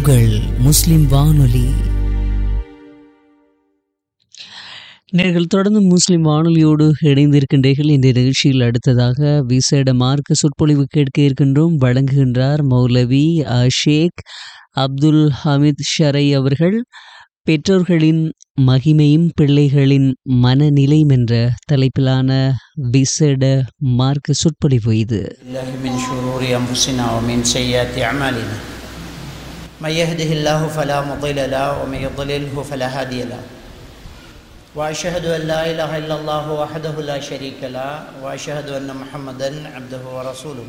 உங்கள் முஸ்லிம் வானொலி நேர்கள் தொடர்ந்து முஸ்லிம் வானொலியோடு இணைந்திருக்கின்றீர்கள் இந்த நிகழ்ச்சியில் அடுத்ததாக விசேட மார்க்க சொற்பொழிவு கேட்க இருக்கின்றோம் வழங்குகின்றார் மௌலவி அஹ், ஷேக் அப்துல் ஹமீத் ஷரை அவர்கள் பெற்றோர்களின் மகிமையும் பிள்ளைகளின் மனநிலையும் என்ற தலைப்பிலான விசேட மார்க்க சொற்பொழிவு இது الله من شرور أنفسنا ومن سيئات أعمالنا من يهده الله فلا مضل له ومن يضلله فلا هادي له وأشهد أن لا إله إلا الله وحده لا شريك له وأشهد أن محمدا عبده ورسوله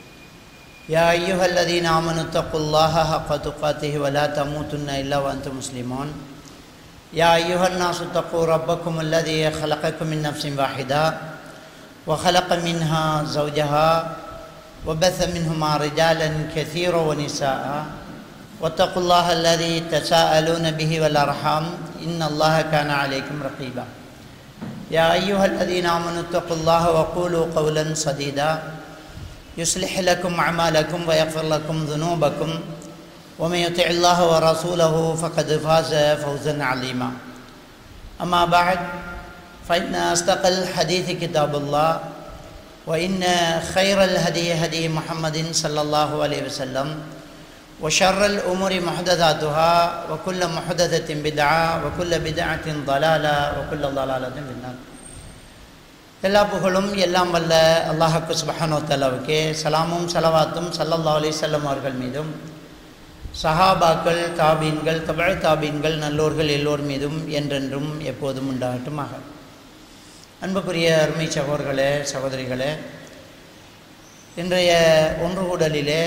يا أيها الذين آمنوا اتقوا الله حق تقاته ولا تموتن إلا وأنتم مسلمون يا أيها الناس اتقوا ربكم الذي خلقكم من نفس واحدة وخلق منها زوجها وبث منهما رجالا كثيرا ونساء واتقوا الله الذي تساءلون به والأرحام إن الله كان عليكم رقيبا يا أيها الذين آمنوا اتقوا الله وقولوا قولا سديدا يصلح لكم أعمالكم ويغفر لكم ذنوبكم ومن يطع الله ورسوله فقد فاز فوزا عظيما أما بعد فإن أصدق الحديث كتاب الله وإن خير الهدي هدي محمد صلى الله عليه وسلم وشر الأمور محدثاتها وكل محدثة بدعة وكل بدعة ضلالة وكل ضلالة في النار எல்லா புகழும் எல்லாம் வல்ல அல்லாஹக்கு சுபஹானோ தலாவுக்கே சலாமும் சலவாத்தும் சல்லல்லா அலிசல்லம் அவர்கள் மீதும் சஹாபாக்கள் தாபீன்கள் தமிழ் தாபீன்கள் நல்லோர்கள் எல்லோர் மீதும் என்றென்றும் எப்போதும் உண்டாகட்டுமாக அன்புக்குரிய அருமை சகோதர்களே சகோதரிகளே இன்றைய ஒன்று கூடலிலே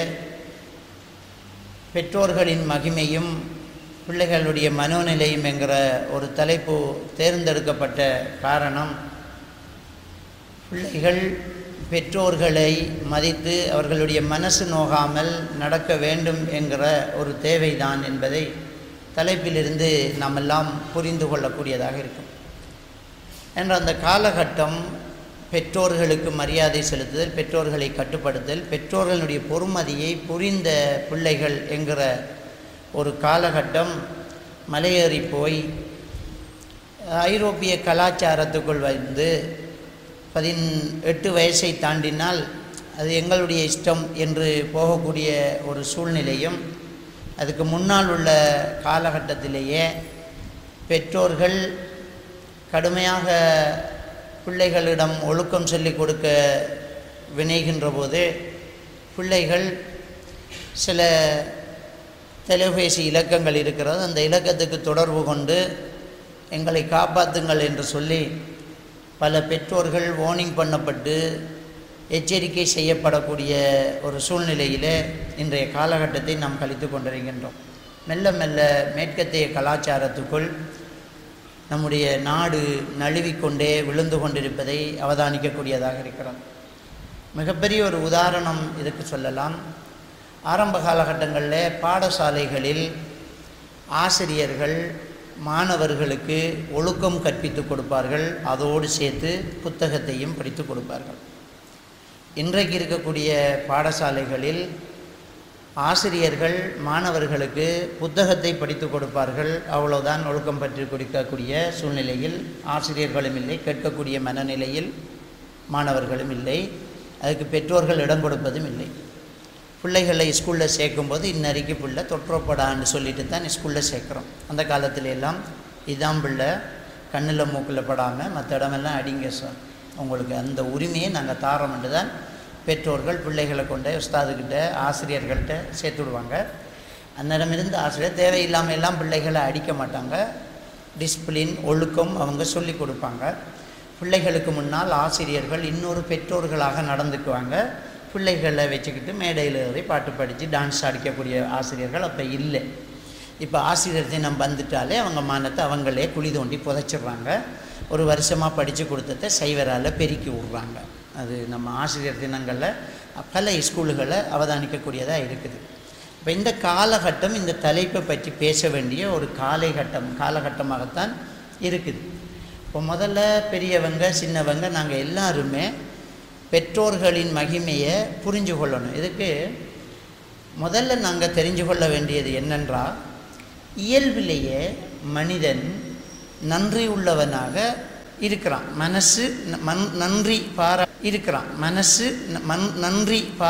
பெற்றோர்களின் மகிமையும் பிள்ளைகளுடைய மனோநிலையும் என்கிற ஒரு தலைப்பு தேர்ந்தெடுக்கப்பட்ட காரணம் பிள்ளைகள் பெற்றோர்களை மதித்து அவர்களுடைய மனசு நோகாமல் நடக்க வேண்டும் என்கிற ஒரு தேவைதான் என்பதை தலைப்பிலிருந்து நாம் எல்லாம் புரிந்து கொள்ளக்கூடியதாக இருக்கும் என்ற அந்த காலகட்டம் பெற்றோர்களுக்கு மரியாதை செலுத்துதல் பெற்றோர்களை கட்டுப்படுத்தல் பெற்றோர்களுடைய பொறுமதியை புரிந்த பிள்ளைகள் என்கிற ஒரு காலகட்டம் மலையேறி போய் ஐரோப்பிய கலாச்சாரத்துக்குள் வந்து பதின் எட்டு வயசை தாண்டினால் அது எங்களுடைய இஷ்டம் என்று போகக்கூடிய ஒரு சூழ்நிலையும் அதுக்கு முன்னால் உள்ள காலகட்டத்திலேயே பெற்றோர்கள் கடுமையாக பிள்ளைகளிடம் ஒழுக்கம் சொல்லிக் கொடுக்க வினைகின்ற போது பிள்ளைகள் சில தொலைபேசி இலக்கங்கள் இருக்கிறது அந்த இலக்கத்துக்கு தொடர்பு கொண்டு எங்களை காப்பாற்றுங்கள் என்று சொல்லி பல பெற்றோர்கள் வார்னிங் பண்ணப்பட்டு எச்சரிக்கை செய்யப்படக்கூடிய ஒரு சூழ்நிலையிலே இன்றைய காலகட்டத்தை நாம் கழித்து கொண்டிருக்கின்றோம் மெல்ல மெல்ல மேற்கத்திய கலாச்சாரத்துக்குள் நம்முடைய நாடு நழுவிக்கொண்டே விழுந்து கொண்டிருப்பதை அவதானிக்கக்கூடியதாக இருக்கிறோம் மிகப்பெரிய ஒரு உதாரணம் இதுக்கு சொல்லலாம் ஆரம்ப காலகட்டங்களில் பாடசாலைகளில் ஆசிரியர்கள் மாணவர்களுக்கு ஒழுக்கம் கற்பித்து கொடுப்பார்கள் அதோடு சேர்த்து புத்தகத்தையும் படித்து கொடுப்பார்கள் இன்றைக்கு இருக்கக்கூடிய பாடசாலைகளில் ஆசிரியர்கள் மாணவர்களுக்கு புத்தகத்தை படித்து கொடுப்பார்கள் அவ்வளவுதான் ஒழுக்கம் பற்றி கொடுக்கக்கூடிய சூழ்நிலையில் ஆசிரியர்களும் இல்லை கேட்கக்கூடிய மனநிலையில் மாணவர்களும் இல்லை அதுக்கு பெற்றோர்கள் இடம் கொடுப்பதும் இல்லை பிள்ளைகளை ஸ்கூலில் சேர்க்கும்போது இன்னறைக்கு பிள்ளை தொற்றப்படான்னு சொல்லிட்டு தான் ஸ்கூலில் சேர்க்குறோம் அந்த காலத்துல எல்லாம் இதான் பிள்ளை கண்ணில் மூக்கில் படாமல் மற்ற இடமெல்லாம் அடிங்க சார் உங்களுக்கு அந்த உரிமையை நாங்கள் தாரோம்னு தான் பெற்றோர்கள் பிள்ளைகளை கொண்டு உஸ்தாதுக்கிட்ட ஆசிரியர்கள்ட்ட சேர்த்து விடுவாங்க அந்நேரமிருந்து ஆசிரியர் தேவையில்லாமல் எல்லாம் பிள்ளைகளை அடிக்க மாட்டாங்க டிசிப்ளின் ஒழுக்கம் அவங்க சொல்லி கொடுப்பாங்க பிள்ளைகளுக்கு முன்னால் ஆசிரியர்கள் இன்னொரு பெற்றோர்களாக நடந்துக்குவாங்க பிள்ளைகளை வச்சுக்கிட்டு மேடையில் ஏறி பாட்டு படித்து டான்ஸ் அடிக்கக்கூடிய ஆசிரியர்கள் அப்போ இல்லை இப்போ ஆசிரியர் தினம் வந்துட்டாலே அவங்க மானத்தை அவங்களே குழி தோண்டி புதைச்சிடுறாங்க ஒரு வருஷமாக படித்து கொடுத்ததை சைவரால் பெருக்கி விட்றாங்க அது நம்ம ஆசிரியர் தினங்களில் பல ஸ்கூல்களை அவதானிக்கக்கூடியதாக இருக்குது இப்போ இந்த காலகட்டம் இந்த தலைப்பை பற்றி பேச வேண்டிய ஒரு காலைகட்டம் காலகட்டமாகத்தான் இருக்குது இப்போ முதல்ல பெரியவங்க சின்னவங்க நாங்கள் எல்லாருமே பெற்றோர்களின் மகிமையை புரிஞ்சு கொள்ளணும் இதுக்கு முதல்ல நாங்கள் தெரிஞ்சு கொள்ள வேண்டியது என்னென்றால் இயல்பிலேயே மனிதன் நன்றி உள்ளவனாக இருக்கிறான் மனசு ந- மன் நன்றி பாரா இருக்கிறான் மனசு ந- மன் நன்றி பா